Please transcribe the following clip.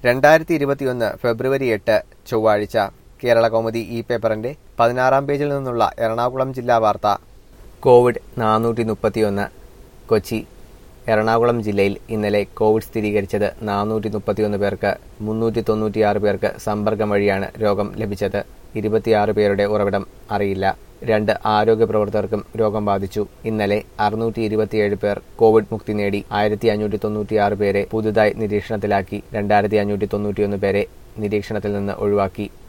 രണ്ടായിരത്തി ഇരുപത്തിയൊന്ന് ഫെബ്രുവരി എട്ട് ചൊവ്വാഴ്ച കേരള കൗമുദി ഇ പേപ്പറിന്റെ പതിനാറാം പേജിൽ നിന്നുള്ള എറണാകുളം ജില്ലാ വാർത്ത കോവിഡ് നാനൂറ്റി മുപ്പത്തിയൊന്ന് കൊച്ചി എറണാകുളം ജില്ലയിൽ ഇന്നലെ കോവിഡ് സ്ഥിരീകരിച്ചത് നാനൂറ്റി മുപ്പത്തിയൊന്ന് പേർക്ക് മുന്നൂറ്റി തൊണ്ണൂറ്റിയാറ് പേർക്ക് സമ്പർക്കം വഴിയാണ് രോഗം ലഭിച്ചത് ഇരുപത്തിയാറ് പേരുടെ ഉറവിടം അറിയില്ല രണ്ട് ആരോഗ്യ പ്രവർത്തകർക്കും രോഗം ബാധിച്ചു ഇന്നലെ അറുന്നൂറ്റി ഇരുപത്തിയേഴ് പേർ കോവിഡ് മുക്തി നേടി ആയിരത്തി അഞ്ഞൂറ്റി തൊണ്ണൂറ്റിയാറ് പേരെ പുതുതായി നിരീക്ഷണത്തിലാക്കി രണ്ടായിരത്തി അഞ്ഞൂറ്റി തൊണ്ണൂറ്റിയൊന്ന് പേരെ നിരീക്ഷണത്തിൽ നിന്ന് ഒഴിവാക്കി